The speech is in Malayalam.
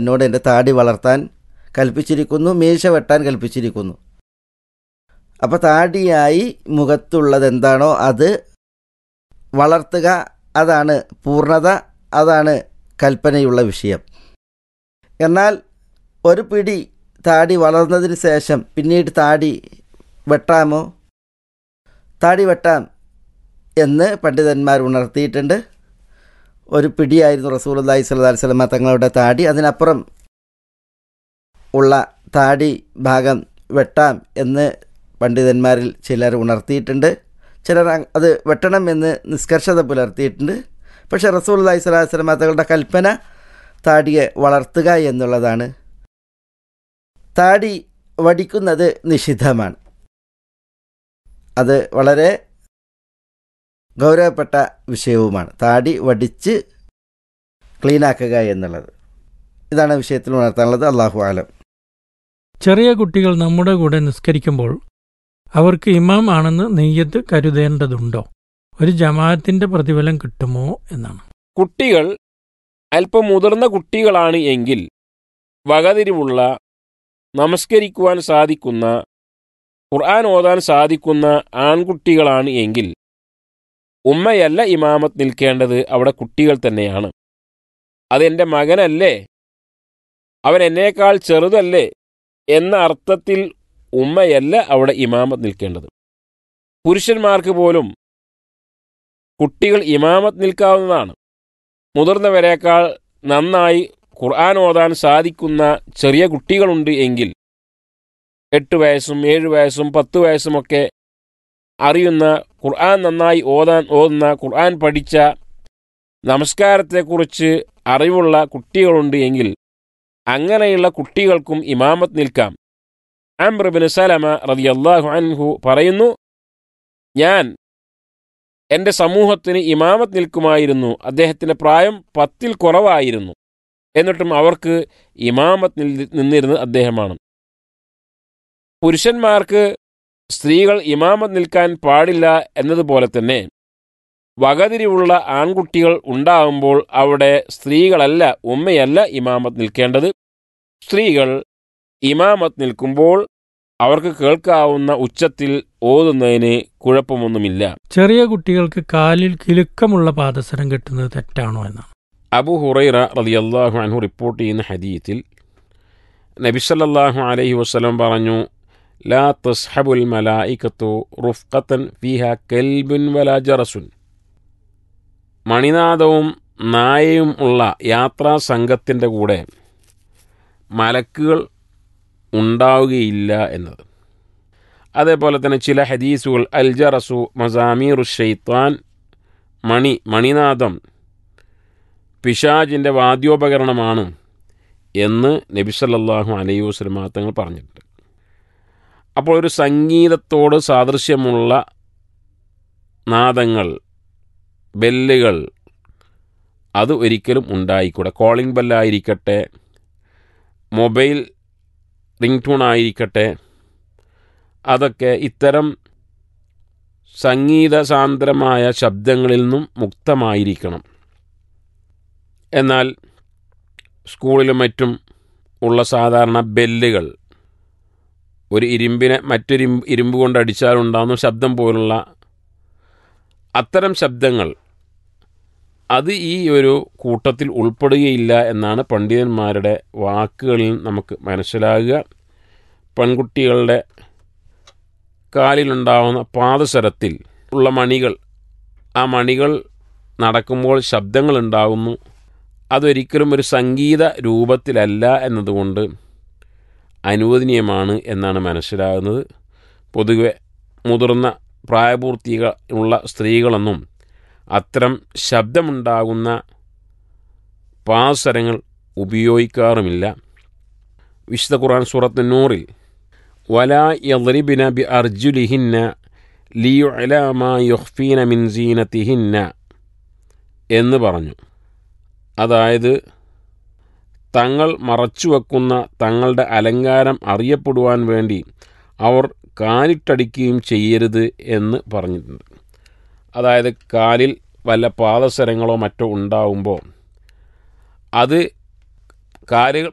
എന്നോട് എൻ്റെ താടി വളർത്താൻ കൽപ്പിച്ചിരിക്കുന്നു മീശ വെട്ടാൻ കൽപ്പിച്ചിരിക്കുന്നു അപ്പോൾ താടിയായി മുഖത്തുള്ളത് എന്താണോ അത് വളർത്തുക അതാണ് പൂർണ്ണത അതാണ് കൽപ്പനയുള്ള വിഷയം എന്നാൽ ഒരു പിടി താടി വളർന്നതിന് ശേഷം പിന്നീട് താടി വെട്ടാമോ താടി വെട്ടാം എന്ന് പണ്ഡിതന്മാർ ഉണർത്തിയിട്ടുണ്ട് ഒരു പിടിയായിരുന്നു റസൂൽ അള്ളഹി സ്വല്ലാ വസ്ലമ തങ്ങളുടെ താടി അതിനപ്പുറം ഉള്ള താടി ഭാഗം വെട്ടാം എന്ന് പണ്ഡിതന്മാരിൽ ചിലർ ഉണർത്തിയിട്ടുണ്ട് ചിലർ അത് വെട്ടണം എന്ന് നിഷ്കർഷത പുലർത്തിയിട്ടുണ്ട് പക്ഷേ റസൂൽ അള്ളഹി സ്വലാഹു വസ്ലമ തങ്ങളുടെ കൽപ്പന താടിയെ വളർത്തുക എന്നുള്ളതാണ് താടി വടിക്കുന്നത് നിഷിദ്ധമാണ് അത് വളരെ ഗൗരവപ്പെട്ട വിഷയവുമാണ് താടി വടിച്ച് ക്ലീനാക്കുക എന്നുള്ളത് ഇതാണ് വിഷയത്തിൽ ഉണർത്താനുള്ളത് അള്ളാഹു ആലം ചെറിയ കുട്ടികൾ നമ്മുടെ കൂടെ നിസ്കരിക്കുമ്പോൾ അവർക്ക് ഇമാം ആണെന്ന് നെയ്യത്ത് കരുതേണ്ടതുണ്ടോ ഒരു ജമാഅത്തിന്റെ പ്രതിഫലം കിട്ടുമോ എന്നാണ് കുട്ടികൾ അല്പം മുതിർന്ന കുട്ടികളാണ് എങ്കിൽ വകതിരിവുള്ള നമസ്കരിക്കുവാൻ സാധിക്കുന്ന ഖുർആൻ ഓതാൻ സാധിക്കുന്ന ആൺകുട്ടികളാണ് എങ്കിൽ ഉമ്മയല്ല ഇമാമത്ത് നിൽക്കേണ്ടത് അവിടെ കുട്ടികൾ തന്നെയാണ് അതെൻ്റെ മകനല്ലേ അവൻ എന്നേക്കാൾ ചെറുതല്ലേ എന്ന അർത്ഥത്തിൽ ഉമ്മയല്ല അവിടെ ഇമാമത്ത് നിൽക്കേണ്ടത് പുരുഷന്മാർക്ക് പോലും കുട്ടികൾ ഇമാമത്ത് നിൽക്കാവുന്നതാണ് മുതിർന്നവരെക്കാൾ നന്നായി ഖുർആൻ ഓതാൻ സാധിക്കുന്ന ചെറിയ കുട്ടികളുണ്ട് എങ്കിൽ എട്ട് വയസ്സും ഏഴ് വയസ്സും പത്ത് വയസ്സുമൊക്കെ അറിയുന്ന ഖുർആൻ നന്നായി ഓതാൻ ഓതുന്ന ഖുർആൻ പഠിച്ച നമസ്കാരത്തെക്കുറിച്ച് അറിവുള്ള കുട്ടികളുണ്ട് എങ്കിൽ അങ്ങനെയുള്ള കുട്ടികൾക്കും ഇമാമത്ത് നിൽക്കാം ആംബ്രബിന് സലമ റതിയല്ലാഹു അൻഹു പറയുന്നു ഞാൻ എൻ്റെ സമൂഹത്തിന് ഇമാമത്ത് നിൽക്കുമായിരുന്നു അദ്ദേഹത്തിൻ്റെ പ്രായം പത്തിൽ കുറവായിരുന്നു എന്നിട്ടും അവർക്ക് ഇമാമത്ത് നിന്നിരുന്നത് അദ്ദേഹമാണ് പുരുഷന്മാർക്ക് സ്ത്രീകൾ ഇമാമത്ത് നിൽക്കാൻ പാടില്ല എന്നതുപോലെ തന്നെ വകതിരിവുള്ള ആൺകുട്ടികൾ ഉണ്ടാകുമ്പോൾ അവിടെ സ്ത്രീകളല്ല ഉമ്മയല്ല ഇമാമത്ത് നിൽക്കേണ്ടത് സ്ത്രീകൾ ഇമാമത്ത് നിൽക്കുമ്പോൾ അവർക്ക് കേൾക്കാവുന്ന ഉച്ചത്തിൽ ഓതുന്നതിന് കുഴപ്പമൊന്നുമില്ല ചെറിയ കുട്ടികൾക്ക് കാലിൽ കിലുക്കമുള്ള പാദസരം കിട്ടുന്നത് തെറ്റാണോ എന്നാണ് അബു ഹുറൈറ റളിയല്ലാഹു അൻഹു റിപ്പോർട്ട് ചെയ്യുന്ന ഹദീത്തിൽ നബിസല്ലാഹു അലൈഹി വസ്ലം പറഞ്ഞു ലാ തസ്ഹബുൽ മലായിക്കത്തു റുഫ്ഖത്തൻ ഫിഹ കെൽബുൻ വല ജറസുൻ മണിനാദവും നായയും ഉള്ള യാത്രാ സംഘത്തിൻ്റെ കൂടെ മലക്കുകൾ ഉണ്ടാവുകയില്ല എന്നത് അതേപോലെ തന്നെ ചില ഹദീസുകൾ അൽ ജറസു മസാമീറു ഷെയ്ത്താൻ മണി മണിനാദം പിശാജിൻ്റെ വാദ്യോപകരണമാണ് എന്ന് നബിസല്ലാഹു അലൈഹി വസ്ലമ തങ്ങൾ പറഞ്ഞിട്ടുണ്ട് അപ്പോൾ ഒരു സംഗീതത്തോട് സാദൃശ്യമുള്ള നാദങ്ങൾ ബെല്ലുകൾ അത് ഒരിക്കലും ഉണ്ടായിക്കൂടെ കോളിംഗ് ബെല്ലായിരിക്കട്ടെ മൊബൈൽ റിംഗ് ടൂൺ ആയിരിക്കട്ടെ അതൊക്കെ ഇത്തരം സംഗീത സാന്ദ്രമായ ശബ്ദങ്ങളിൽ നിന്നും മുക്തമായിരിക്കണം എന്നാൽ സ്കൂളിലും മറ്റും ഉള്ള സാധാരണ ബെല്ലുകൾ ഒരു ഇരുമ്പിനെ മറ്റൊരു ഇരുമ്പ് കൊണ്ട് അടിച്ചാലുണ്ടാകുന്ന ശബ്ദം പോലുള്ള അത്തരം ശബ്ദങ്ങൾ അത് ഈ ഒരു കൂട്ടത്തിൽ ഉൾപ്പെടുകയില്ല എന്നാണ് പണ്ഡിതന്മാരുടെ വാക്കുകളിൽ നമുക്ക് മനസ്സിലാകുക പെൺകുട്ടികളുടെ കാലിലുണ്ടാവുന്ന പാദസരത്തിൽ ഉള്ള മണികൾ ആ മണികൾ നടക്കുമ്പോൾ ശബ്ദങ്ങൾ ഉണ്ടാകുന്നു അതൊരിക്കലും ഒരു സംഗീത രൂപത്തിലല്ല എന്നതുകൊണ്ട് അനുവദനീയമാണ് എന്നാണ് മനസ്സിലാകുന്നത് പൊതുവെ മുതിർന്ന പ്രായപൂർത്തിക ഉള്ള സ്ത്രീകളൊന്നും അത്തരം ശബ്ദമുണ്ടാകുന്ന പാസരങ്ങൾ ഉപയോഗിക്കാറുമില്ല വിശുദ്ധ ഖുർആൻ സൂറത്ത് നൂറിൽ വലാ യദ്രിബിന ബി അർജുലിഹിന്ന ലിയുഅലമ യുഖ്ഫീന മിൻ സീനത്തിഹിന്ന എന്ന് പറഞ്ഞു അതായത് തങ്ങൾ മറച്ചുവെക്കുന്ന തങ്ങളുടെ അലങ്കാരം അറിയപ്പെടുവാൻ വേണ്ടി അവർ കാലിട്ടടിക്കുകയും ചെയ്യരുത് എന്ന് പറഞ്ഞിട്ടുണ്ട് അതായത് കാലിൽ വല്ല പാദസരങ്ങളോ മറ്റോ ഉണ്ടാവുമ്പോൾ അത് കാലുകൾ